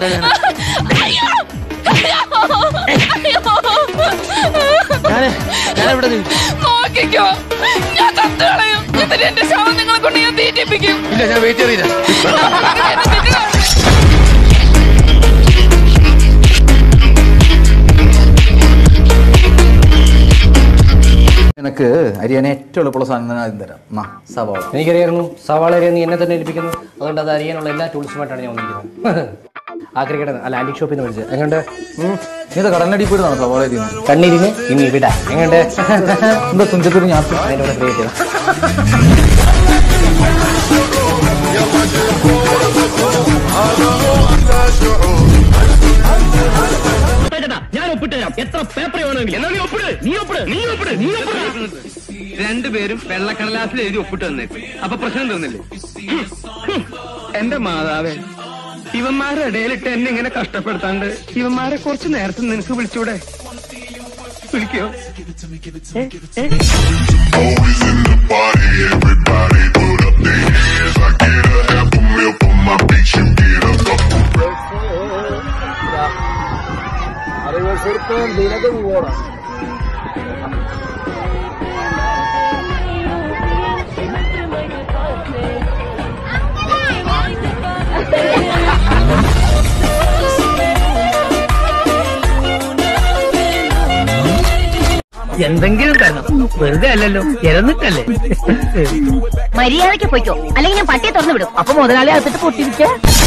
കൊണ്ടുപോട്ടെ ഞാൻ ഞാന് ഞാനിവിടെ നിന്ന് നോക്കിക്കോ ഞാൻ ചത്തു കളയും എന്നിട്ട് എന്റെ ശവം നിങ്ങളെ കൊണ്ട് ഞാൻ തീറ്റിപ്പിക്കും ഇല്ല ഞാൻ വെയിറ്റ് ചെയ്തില്ല എന്നെ തെറ്റിദ്ധരിച്ചു. നിനക്ക് അരിയാൻ ഏറ്റവും എളുപ്പമുള്ള സാധനം ഞാൻ ആദ്യം തരാം എന്നാ സവാള എനിക്കറിയായിരുന്നു സവാള അറിയാൻ നീ എന്നെ തന്നെ ഏൽപ്പിക്കുന്നു അതുകൊണ്ട് അത് അറിയാനുള്ള എല്ലാ ടൂൾസുമായിട്ടാണ് ഞാൻ വന്നിരിക്കുന്നത് ആ ക്രിക്കറ്റ് അല്ല ആന്റിക് ഷോപ്പിൽ നിന്ന് വിളിച്ചത് എങ്ങോട്ട് നീ ഇത് കടലിനടി പോയിട്ടാണ് സവാള അരിയുന്നത് കണ്ണീരിന് ഇനി വിടാ എങ്ങോട്ട് എന്താ തുഞ്ചത്തൊരു ഞാൻ അതിൻ്റെ കൂടെ ക്രിയേറ്റ് ചെയ്താൽ ഞാൻ ഒപ്പിട്ട് തരാം എത്ര പേപ്പർ വേണമെങ്കിലും എന്നാ നീ ഒപ്പിട് നീ ഒപ്പിട് നീ ഒപ്പിട് നീ ഒപ്പിട് രണ്ടുപേരും വെള്ളക്കടലാസിൽ എഴുതി ഒപ്പിട്ട് തന്നേക്കും അപ്പൊ പ്രശ്നം തോന്നില്ലേ ഹും, ഹും. എന്റെ മാതാവേ ഇവന്മാരുടെ ഇടയിലിട്ട് എന്നെ ഇങ്ങനെ കഷ്ടപ്പെടുത്താണ്ട് ഇവന്മാരെ കുറച്ച് നേരത്തെ നിനക്ക് വിളിച്ചൂടെ വിളിക്കോ ഏ? ഏ? Always in the party, everybody put up their hands. I get a half a meal for my beach, you get a couple. എന്തെങ്കിലും തരണം വെറുതെ അല്ലല്ലോ ഇരന്നിട്ടല്ലേ മര്യാദയ്ക്ക് പോയിക്കോ അല്ലെങ്കിൽ ഞാൻ പട്ടിയെ തുറന്നു വിടും അപ്പൊ മുതലാളി അകത്തിട്ട് പൊട്ടിരിക്ക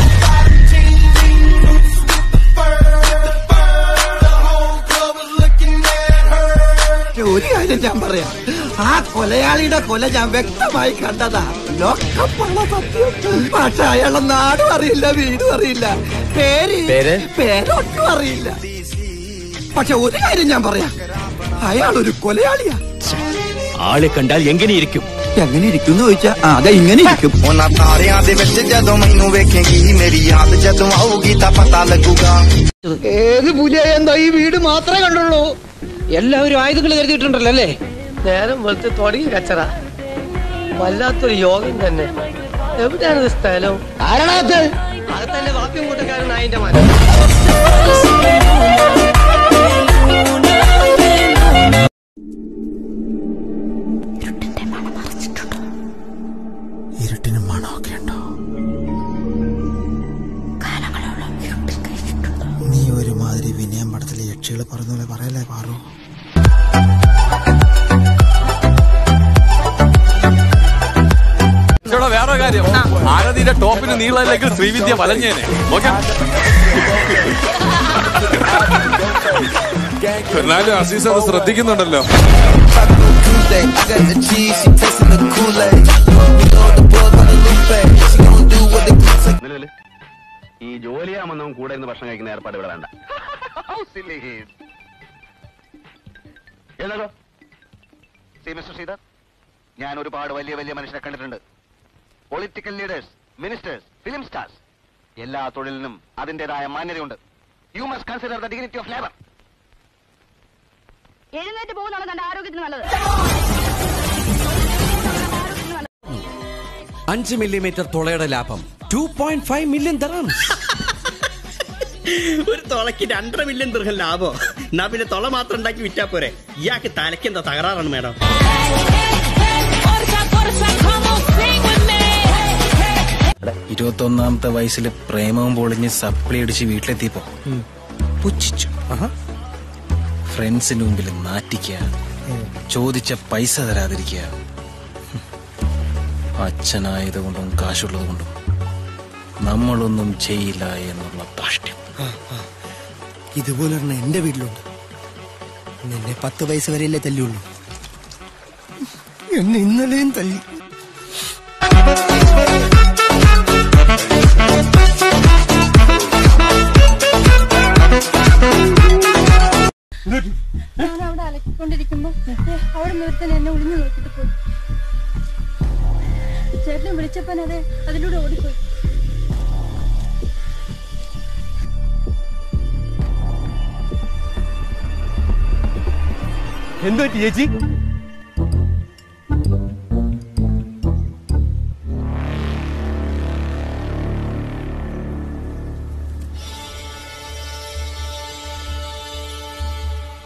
ഒരു കാര്യം ഞാൻ പറയാം ആ കൊലയാളിയുടെ കൊല ഞാൻ വ്യക്തമായി കണ്ടതാ ലോക്കപ്പുള്ള സത്യം പക്ഷെ അയാളുടെ നാടും അറിയില്ല വീടും അറിയില്ല പേര് പേരൊട്ടും അറിയില്ല പക്ഷെ ഒരു കാര്യം ഞാൻ പറയാം അയാൾ ഒരു കൊലയാളിയാ ആളെ കണ്ടാൽ എങ്ങനെയിരിക്കും എങ്ങനെ ഇരിക്കും ചോദിച്ചാ ആ, അതെ ഇങ്ങനെ ഇരിക്കും ਉਹਨਾਂ ਤਾਰਿਆਂ ਦੇ ਵਿੱਚ ਜਦੋਂ ਮੈਨੂੰ ਵੇਖੇਂਗੀ ਮੇਰੀ ਯਾਦ ਜਦੋਂ ਆਊਗੀ ਤਾਂ ਪਤਾ ਲੱਗੂਗਾ ഏത് പുലിയായെന്തോ ഈ വീട് മാത്രമേ കണ്ടുള്ളൂ എല്ലാവരും ആയുധങ്ങൾ കരുതിയിട്ടുണ്ടല്ലോ അല്ലേ നേരം വെളുത്ത് തുടങ്ങി കച്ചറ വല്ലാത്തൊരു യോഗം തന്നെ എവിടെയാണ് ഇത് സ്ഥലം ആരാണത് അത് തന്നെ വാപ്പിയും കൂട്ടക്കാരൻ അതിന്റെ മരം ഇരുട്ടിന് മണമൊക്കെ ഉണ്ടോ നീ ഒരുമാതിരി വിനയം പടത്തിലെ യക്ഷികൾ പറഞ്ഞ പോലെ പറയല്ലേ പാറു വേറെ കാര്യം ആരതിന്റെ ടോപ്പിന് നീളല്ലെങ്കിൽ ശ്രീവിദ്യ വലഞ്ഞേനെ ഓക്കെ എന്നാലും അസീസ് അത് ശ്രദ്ധിക്കുന്നുണ്ടല്ലോ Tuesday, I got the cheese, she tasting the Kool-Aid. You know the bug on the loop, she gon' do what they say. ഈ ജോലി ചെയ്യാമെന്നും കൂടെ ഇന്ന് ഭക്ഷണം കഴിക്കുന്ന ഏർപ്പാട് ഇവിടെ വേണ്ട എഴുന്നേൽക്കോ. See, Mr. ശ്രീധർ ഞാൻ ഒരുപാട് വലിയ വലിയ മനുഷ്യരെ കണ്ടിട്ടുണ്ട് political leaders ministers film stars എല്ലാ തൊഴിലിനും അതിന്റേതായ മാന്യതയുണ്ട് you must consider the dignity of labour എഴുന്നേറ്റ് പോകുന്നതാണ് തന്റെ ആരോഗ്യത്തിന് നല്ലത് അഞ്ച് മില്ലിമീറ്റർ തുളയുടെ ലാഭം two point five million dirhams ഒരു തുളയ്ക്ക് രണ്ടര മില്യൺ ദീർഘം ലാഭോ എന്നാ പിന്നെ തുള മാത്രം ഉണ്ടാക്കി വിറ്റാ പോരെ ഇയാൾക്ക് തലയ്ക്ക് എന്താ തകരാറാണ് മേഡം ഇരുപത്തി ഒന്നാമത്തെ വയസ്സിൽ പ്രേമവും പൊളിഞ്ഞ് സപ്ലി അടിച്ച് വീട്ടിലെത്തിയപ്പോ പുച്ഛിച്ചു ഫ്രണ്ട്സിന് മുമ്പിൽ നാറ്റിക്കുക ചോദിച്ച പൈസ തരാതിരിക്കുക അച്ഛനായതുകൊണ്ടും കാശുള്ളത് കൊണ്ടും നമ്മളൊന്നും ചെയ്യില്ല എന്നുള്ള ധാഷ്ട്യം ഇതുപോലെ ഒരെണ്ണം എന്റെ വീട്ടിലുണ്ട് നിന്നെ പത്ത് വയസ്സ് വരെയല്ലേ തല്ലിയുള്ളൂ എന്നെ ഇന്നലെയും തല്ലി ഞാൻ അവിടെ അലക്കിക്കൊണ്ടിരിക്കുമ്പോ ദേ അവിടെ നിർത്തൻ എന്നെ ഒളിഞ്ഞു നോക്കിട്ട് പോയി ചേട്ടനെ വിളിച്ചപ്പൻ അതെ അതിലൂടെ ഓടിപ്പോയി എന്തോ ചേച്ചി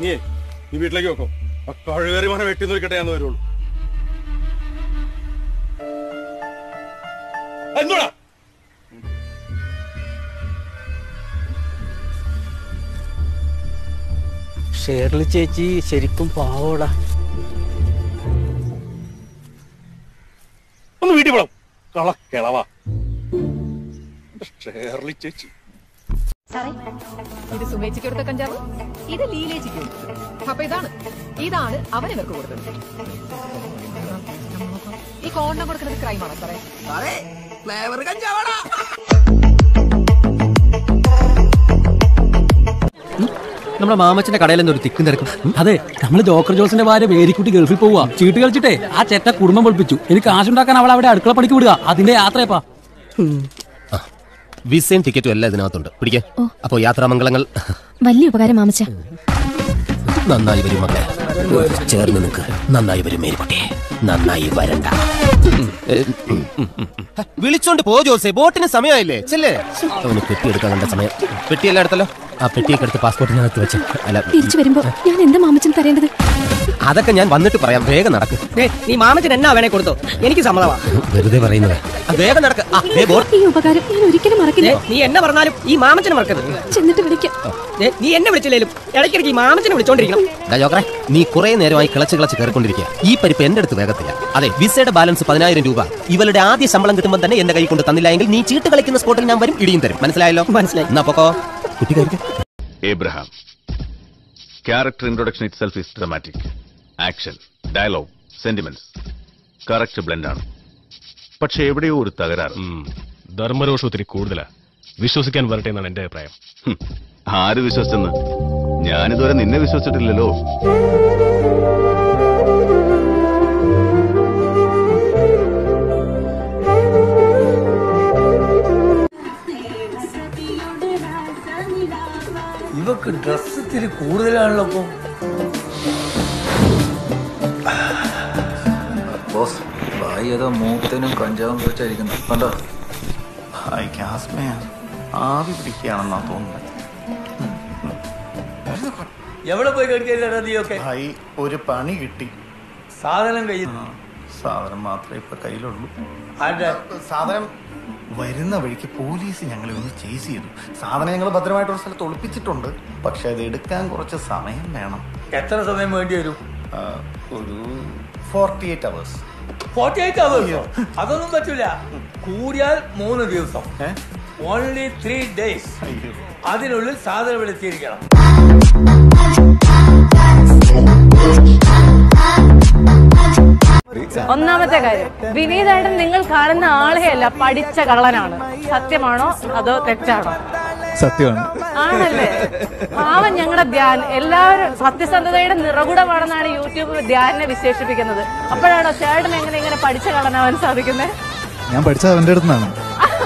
നീ നീ വീട്ടിലേക്ക് വെക്കോ ആ കഴുകറി മനം വെട്ടി നോക്കട്ടെ എന്ന് വരുള്ളൂ എന്നോടാ ഷേർലി ചേച്ചി ശരിക്കും പാവോടാ ഒന്ന് വീട്ടിൽ പോണം കള കിളവാ ഷേർലി ചേച്ചി സാറേ ഇത് സുമേച്ചിക്ക് കൊടുത്ത കഞ്ചാവ് ഇത് ലീലേച്ചിക്ക് കൊടുത്തത് അപ്പൊ ഇതാണ് ഇതാണ് അവൻ ഇവർക്ക് കൊടുത്തത് ഈ കോണ്ണം കൊടുക്കുന്നത് ക്രൈമാണോ സാറേ സാറേ ഫ്ലേവർ കഞ്ചാവടാ നമ്മുടെ മാമച്ചന്റെ കടയിൽ എന്തോ ഒരു തിക്കും തിരക്കും അതെ നമ്മള് ജോക്കർ ജോസിന്റെ ഭാര്യ വേരിക്കുട്ടി ഗൾഫിൽ പോവാ ചീട്ട് കളിച്ചിട്ടേ ആ ചെറ്റ കുടുംബം പൊളിപ്പിച്ചു എനിക്ക് കാശുണ്ടാക്കാൻ അവൾ അവിടെ അടുക്കള പണിക്ക് വിടുക അതിന്റെ യാത്രയപ്പാ വിസയും ടിക്കറ്റും എല്ലാം ഇതിനകത്തുണ്ട് പിടിക്കേ അപ്പോ യാത്രാമംഗളങ്ങൾ വലിയ ഉപകാരം മാമച്ച നന്നായി വരും മകളെ ചേർന്ന് നിൽക്ക് നന്നായി വരും മേരിക്കുട്ടി നന്നായി വരണ്ട വിളിച്ചോണ്ട് പോ ജോസെ ബോട്ടിന് സമയമായില്ലേ ചെല്ലേ അവന് പെട്ടി എടുക്കാൻ കണ്ട സമയം പെട്ടിയെല്ലാം എടുത്തല്ലോ ആ പെട്ടിയൊക്കെ എടുത്ത് പാസ്പോർട്ടിനകത്ത് വെച്ച് അല്ല തിരിച്ചു വരുമ്പോ ഞാൻ എന്താ മാമച്ചൻ തരേണ്ടത് അതൊക്കെ ഞാൻ വന്നിട്ട് പറയാം വേഗം നടക്ക് നീ മാമച്ചൻ എന്നാ വേണേ കൊടുത്തോ എനിക്ക് സമ്മതമാ വെറുതെ പറയുന്നത് ആ, വേഗം നടക്ക് ആ, ദേ ബോട്ട് ഈ ഉപകാരം ഞാൻ ഒരിക്കലും മറക്കില്ല നീ എന്നെ പറഞ്ഞാലും ഈ മാമച്ചനെ മറക്കരുത് ചെന്നിട്ട് വിളിക്കാം ദേ, നീ എന്നെ വിളിച്ചില്ലേലും ഇടയ്ക്കിടയ്ക്ക് ഈ മാമച്ചനെ വിളിച്ചോണ്ടിരിക്കണം ഡാ ജോക്കറെ നീ കുറെ നേരമായി കിളച്ച് കിളച്ച് കയറിക്കൊണ്ടിരിക്കുക ഈ പരിപ്പ് എന്റെ അടുത്ത് വേഗത്തില്ല അതെ വിസയുടെ ബാലൻസ് പതിനായിരം രൂപ ഇവളുടെ ആദ്യ ശമ്പളം കിട്ടുമ്പോൾ തന്നെ എന്റെ കൈ കൊണ്ട് തന്നില്ല എങ്കിൽ നീ ചീട്ട് കളിക്കുന്ന സ്പോട്ടിൽ ഞാൻ വരും ഇടിയും തരും മനസ്സിലായല്ലോ മനസ്സിലായി എന്നാ പൊക്കോ കുട്ടി കഴിക്കും Abraham. Character introduction itself is dramatic. Action, dialogue, sentiments. Correct blend ആണ് പക്ഷെ എവിടെയോ ഒരു തകരാറ് ധർമ്മരോഷം ഒത്തിരി കൂടുതലാ വിശ്വസിക്കാൻ വരട്ടെ എന്നാണ് എന്റെ അഭിപ്രായം ഹും, ആര് വിശ്വസിച്ചെന്ന് ഞാനിതുവരെ നിന്നെ വിശ്വസിച്ചിട്ടില്ലല്ലോ ഇവക്ക് ഡ്രസ് ഇത്തിരി കൂടുതലാണല്ലോ ഇപ്പൊ ബോസ് ഭായി ഏതോ മൂത്തനും കഞ്ചാവും കുറിച്ചായിരിക്കുന്നു കണ്ടോ ഭായിക്ക് ആസ്മയാണ് ആവി പിടിക്കുകയാണെന്നാ തോന്നുന്നത് എവിടെ പോയി കഴിക്കാനാ നീയൊക്കെ ഭായി ഒരു പണി കിട്ടി സാധനം കയ്യിൽ സാധനം മാത്രമേ ഇപ്പൊ കയ്യിലുള്ളൂ ആരുടെ? സാധനം വരുന്ന വഴിക്ക് പോലീസ് ഞങ്ങളെ ഒന്ന് ചേസ് ചെയ്തു സാധനം ഞങ്ങൾ ഭദ്രമായിട്ടൊരു സ്ഥലത്ത് ഒളിപ്പിച്ചിട്ടുണ്ട് പക്ഷെ അത് എടുക്കാൻ കുറച്ച് സമയം വേണം എത്ര സമയം വേണ്ടി വരും ആ, ഒരു forty eight hours forty eight അവേഴ്സോ അതൊന്നും പറ്റൂല കൂടിയാൽ മൂന്ന് ദിവസം ഓൺലി ത്രീ ഡേയ്സ് അതിനുള്ളിൽ സാധനം ഇവിടെ എത്തിയിരിക്കണം ഒന്നാമത്തെ കാര്യം വിനീതേട്ടൻ നിങ്ങൾ കാണുന്ന ആളെയല്ല പഠിച്ച കള്ളനാണ് സത്യമാണോ അതോ തെറ്റാണോ സത്യമാണ് ആണല്ലേ പാവം ഞങ്ങളുടെ ധ്യാൻ എല്ലാവരും സത്യസന്ധതയുടെ നിറകുടമാണെന്നാണ് യൂട്യൂബ് ധ്യാനിനെ വിശേഷിപ്പിക്കുന്നത് അപ്പോഴാണോ ചേട്ടൻ എങ്ങനെ ഇങ്ങനെ പഠിച്ച കള്ളനാവാൻ സാധിക്കുന്നത് ഞാൻ പഠിച്ചത് അവന്റെ അടുത്ത് നിന്നാണ്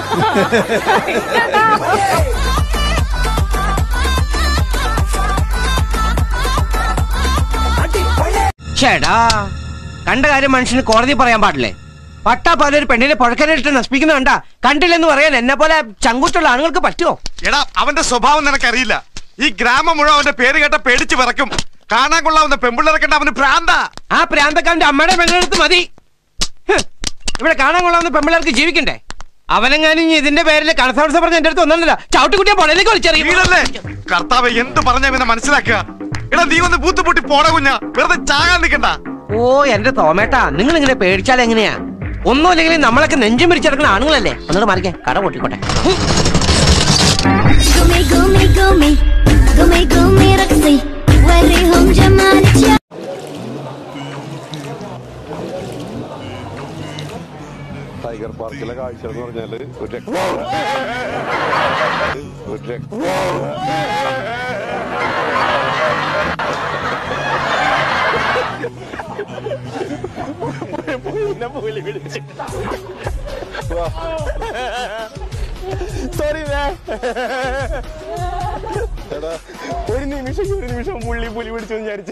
ചേടാ കണ്ട കാര്യം മനുഷ്യന് കോടതി പറയാൻ പാടില്ലേ പട്ടാപ്പാല ഒരു പെണ്ണിനെ പുഴക്കരയിട്ട് നശിപ്പിക്കുന്ന കണ്ട കണ്ടില്ലെന്ന് പറയാൻ എന്നെ പോലെ ചങ്കൂറ്റുള്ള ആണുങ്ങൾക്ക് പറ്റുമോ എടാ അവന്റെ സ്വഭാവം നിനക്കറിയില്ല ഈ ഗ്രാമം മുഴുവൻ അവന്റെ പേര് കേട്ട പേടിച്ച് വിറക്കും കാണാൻ കൊള്ളാവുന്ന പെമ്പിള്ളേരെ കണ്ട അവന് ഭ്രാന്ത ആ പ്രാന്തക്കാരന്റെ അമ്മയുടെ പെണ്ണെടുത്ത് മതി ഹ്, ഇവിടെ കാണാൻ കൊള്ളാവുന്ന പെമ്പിള്ളേർക്ക് ജീവിക്കണ്ടേ അവനെങ്ങാനും ഇനി ഇതിന്റെ പേരിൽ കണസാവസ്ഥ പറഞ്ഞ എന്റെ അടുത്ത് ഒന്നല്ല ചവിട്ടുകുട്ടിയെ പുഴയിലേക്ക് വലിച്ചെറിയും വീടല്ലേ കർത്താവ് എന്ത് പറഞ്ഞ പിന്നെ മനസ്സിലാക്കുക എടാ നീ ഒന്ന് ബൂത്ത് പൊട്ടി പോട കുഞ്ഞ വെറുതെ ചാകാൻ നിൽക്കണ്ട ഓ എന്റെ തോമേട്ടാ നിങ്ങൾ ഇങ്ങനെ പേടിച്ചാൽ എങ്ങനെയാ ഒന്നുമില്ലെങ്കിലും നമ്മളൊക്കെ നെഞ്ചും പിരിച്ചെടുക്കുന്ന ആണുങ്ങളല്ലേ ഒന്നുകൂടെ മാറിക്കേ കട പൊട്ടിക്കോട്ടെ قومي قومي قومي قومي قومي رقصي وريهم جمالك يا ടൈഗർ പാർക്കിലെ കാഴ്ച എന്ന് പറഞ്ഞാല് ഒരു രക്ഷ ഒരു രക്ഷ സോറി എടാ ഒരു നിമിഷം ഒരു നിമിഷം പുള്ളി പുലി പിടിച്ചു വിചാരിച്ചു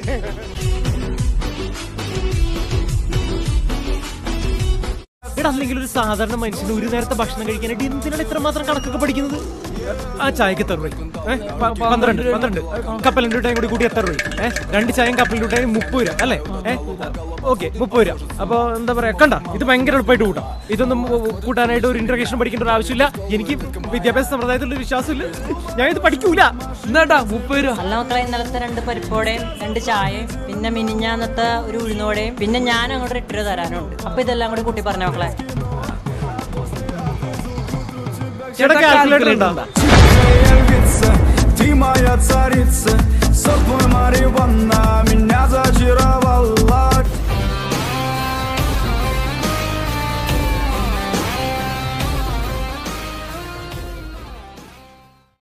എടാ അല്ലെങ്കിൽ ഒരു സാധാരണ മനുഷ്യന് ഒരു നേരത്തെ ഭക്ഷണം കഴിക്കാനായിട്ട് എന്തിനാണ് ഇത്രമാത്രം കണക്കൊക്കെ പഠിക്കുന്നത് ആ ചായക്ക് എത്ര രൂപ ഏ, പ- പന്ത്രണ്ട് പന്ത്രണ്ട് കപ്പലിന്റെ ടൈം കൂടി കൂടി എത്ര രൂപ ഏ രണ്ട് ചായയും കപ്പലിന്റെ ടൈം മുപ്പത് രൂപ അല്ലേ ഏ ഓക്കെ മുപ്പത് രൂപ അപ്പൊ എന്താ പറയാ കണ്ട ഇത് ഭയങ്കര എളുപ്പമായിട്ട് കൂട്ടാം ഇതൊന്നും കൂട്ടാനായിട്ട് ഒരു ഇന്റർഗ്രേഷൻ പഠിക്കേണ്ട ഒരു ആവശ്യമില്ല എനിക്ക് വിദ്യാഭ്യാസ സമ്പ്രദായത്തിലുള്ള വിശ്വാസമില്ല ഞാൻ ഇത് പഠിക്കൂല എന്നാട്ടാ മുപ്പത് രൂപ അല്ല മക്കളെ ഇന്നലത്തെ രണ്ട് പരിപ്പോടെയും രണ്ട് ചായയും പിന്നെ മിനിഞ്ഞാന്നത്തെ ഒരു ഉഴുന്നോടെയും പിന്നെ ഞാൻ അങ്ങോട്ട് എട്ട് രൂപ തരാനുണ്ട് അപ്പൊ ഇതെല്ലാം കൂടി കൂട്ടി പറഞ്ഞ മക്കളെ ചേട്ടാ കാൽക്കുലേറ്റർ ഉണ്ടോ Ты моя царица,